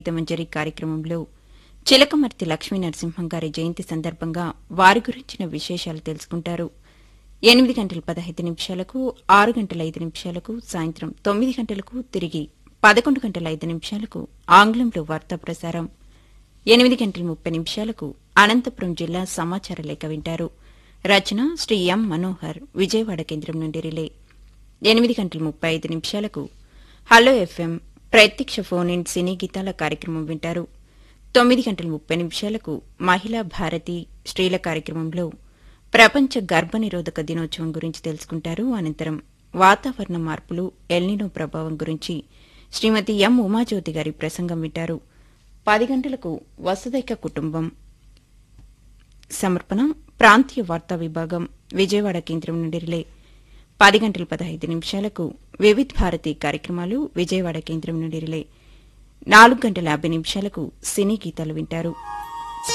మంజరి కార్యక్రమంలో చిలకమర్తి లక్ష్మీ నరసింహం గారి జయంతి సందర్భంగా వారి గురించిన విశేషాలు తెలుసుకుంటారు ఎనిమిది గంటల పదహైదు నిమిషాలకు ఆరు గంటల ఐదు నిమిషాలకు సాయంత్రం తొమ్మిది గంటలకు తిరిగి పదకొండు గంటల ఐదు నిమిషాలకు ఆంగ్లంలో వార్తా ప్రసారం ఎనిమిది గంటల ముప్పై నిమిషాలకు అనంతపురం జిల్లా సమాచార లేఖ వింటారు రచన శ్రీ ఎం మనోహర్ విజయవాడ కేంద్రం నుండి రిలే ఎనిమిది గంటల ముప్పై ఐదు నిమిషాలకు హలో ఎఫ్ఎం ప్రత్యక్ష ఫోన్ ఇన్ సినీ గీతాల కార్యక్రమం వింటారు తొమ్మిది గంటల ముప్పై నిమిషాలకు మహిళా భారతి స్త్రీల కార్యక్రమంలో ప్రపంచ గర్భనిరోధక దినోత్సవం గురించి తెలుసుకుంటారు అనంతరం వాతావరణ మార్పులు ఎల్నినో ప్రభావం గురించి శ్రీమతి ఎం ఉమాజ్యోతి గారి ప్రసంగం వింటారు పది గంటలకు వసుదైక కుటుంబం సమర్పణ ప్రాంతీయ వార్తా విభాగం విజయవాడ కేంద్రం నుండి రిలే పది గంటల పదహైదు నిమిషాలకు వివిధ్ భారతి కార్యక్రమాలు విజయవాడ కేంద్రం నుండి రిలే నాలుగు గంటల యాభై నిమిషాలకు సినీ గీతాలు వింటారు